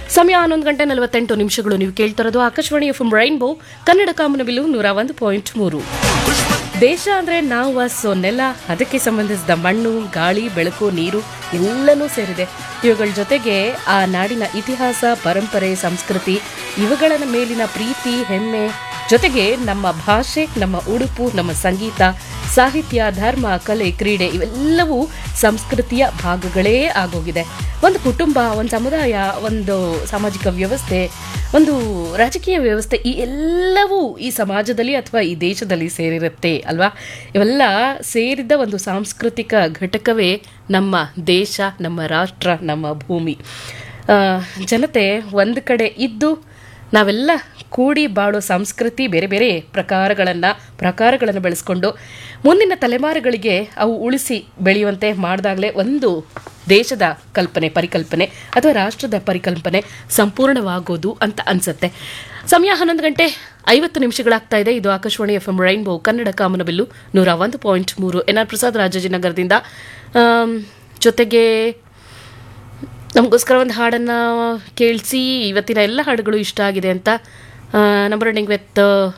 ಸಮಯ ಹನ್ನೊಂದು ಗಂಟೆ ನಲವತ್ತೆಂಟು ನಿಮಿಷಗಳು ನೀವು ಕೇಳ್ತಿರೋದು Akashvani F M rainbow Kannada ಕಾಮನಬಿಲ್ಲು ನೂರ ಒಂದು ಪಾಯಿಂಟ್ ಮೂರು ದೇಶ ಅಂದ್ರೆ ನಾವು ವಾಸೋ ನೆಲ ಅದಕ್ಕೆ ಸಂಬಂಧಿಸಿದ ಮಣ್ಣು ಗಾಳಿ ಬೆಳಕು ನೀರು ಎಲ್ಲನೂ ಸೇರಿದೆ ಇವುಗಳ ಜೊತೆಗೆ ಆ ನಾಡಿನ ಇತಿಹಾಸ ಪರಂಪರೆ ಸಂಸ್ಕೃತಿ ಇವುಗಳ ಮೇಲಿನ ಪ್ರೀತಿ ಹೆಮ್ಮೆ ಜೊತೆಗೆ ನಮ್ಮ ಭಾಷೆ ನಮ್ಮ ಉಡುಪು ನಮ್ಮ ಸಂಗೀತ ಸಾಹಿತ್ಯ ಧರ್ಮ ಕಲೆ ಕ್ರೀಡೆ ಇವೆಲ್ಲವೂ ಸಂಸ್ಕೃತಿಯ ಭಾಗಗಳೇ ಆಗೋಗಿದೆ ಒಂದು ಕುಟುಂಬ ಒಂದು ಸಮುದಾಯ ಒಂದು ಸಾಮಾಜಿಕ ವ್ಯವಸ್ಥೆ ಒಂದು ರಾಜಕೀಯ ವ್ಯವಸ್ಥೆ ಈ ಎಲ್ಲವೂ ಈ ಸಮಾಜದಲ್ಲಿ ಅಥವಾ ಈ ದೇಶದಲ್ಲಿ ಸೇರಿರುತ್ತೆ ಅಲ್ವಾ ಇವೆಲ್ಲ ಸೇರಿದ ಒಂದು ಸಾಂಸ್ಕೃತಿಕ ಘಟಕವೇ ನಮ್ಮ ದೇಶ ನಮ್ಮ ರಾಷ್ಟ್ರ ನಮ್ಮ ಭೂಮಿ ಆ, ಜನತೆ ಒಂದು ಕಡೆ ಇದ್ದು ನಾವೆಲ್ಲ ಕೂಡಿ ಬಾಳೋ ಸಂಸ್ಕೃತಿ ಬೇರೆ ಬೇರೆ ಪ್ರಕಾರಗಳನ್ನು ಪ್ರಕಾರಗಳನ್ನು ಬೆಳೆಸ್ಕೊಂಡು ಮುಂದಿನ ತಲೆಮಾರುಗಳಿಗೆ ಅವು ಉಳಿಸಿ ಬೆಳೆಯುವಂತೆ ಮಾಡಿದಾಗಲೇ ಒಂದು ದೇಶದ ಕಲ್ಪನೆ ಪರಿಕಲ್ಪನೆ ಅಥವಾ ರಾಷ್ಟ್ರದ ಪರಿಕಲ್ಪನೆ ಸಂಪೂರ್ಣವಾಗೋದು ಅಂತ ಅನ್ಸುತ್ತೆ ಸಮಯ ಹನ್ನೊಂದು ಗಂಟೆ ಐವತ್ತು ನಿಮಿಷಗಳಾಗ್ತಾ ಇದೆ ಇದು Akashvani F M rainbow Kannada ಕಾಮನಬಿಲ್ಲು ನೂರ ಒಂದು ಪಾಯಿಂಟ್ ಮೂರು ಎನ್ ಆರ್ ಪ್ರಸಾದ್ ರಾಜಾಜಿನಗರದಿಂದ ಆಮ್, ಜೊತೆಗೆ ನಮಗೋಸ್ಕರ ಒಂದು ಹಾಡನ್ನು ಕೇಳಿಸಿ ಇವತ್ತಿನ ಎಲ್ಲ ಹಾಡುಗಳು ಇಷ್ಟ ಆಗಿದೆ ಅಂತ ನಂಬರ್ ರನ್ನಿಂಗ್ ವಿತ್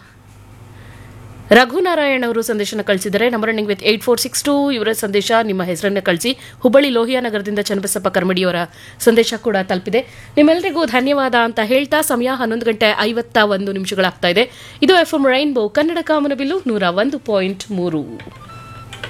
ರಘುನಾರಾಯಣ್ ಅವರು ಸಂದೇಶನ ಕಳಿಸಿದ್ದಾರೆ number running with eight four six two ಇವರ ಸಂದೇಶ ನಿಮ್ಮ ಹೆಸರನ್ನು ಕಳಿಸಿ ಹುಬ್ಬಳ್ಳಿ ಲೋಹಿಯಾ ನಗರದಿಂದ ಚನ್ನಬಸಪ್ಪ ಕರ್ಮಡಿಯವರ ಸಂದೇಶ ಕೂಡ ತಲುಪಿದೆ ನಿಮ್ಮೆಲ್ಲರಿಗೂ ಧನ್ಯವಾದ ಅಂತ ಹೇಳ್ತಾ ಸಮಯ ಹನ್ನೊಂದು ಗಂಟೆ ಐವತ್ತ ಒಂದು ನಿಮಿಷಗಳಾಗ್ತಾ ಇದೆ ಇದು ಎಫ್ ಎಂ ರೈನ್ಬೋ ಕನ್ನಡ ಕಾಮನಬಿಲ್ಲು ನೂರ ಒಂದು ಪಾಯಿಂಟ್ ಮೂರು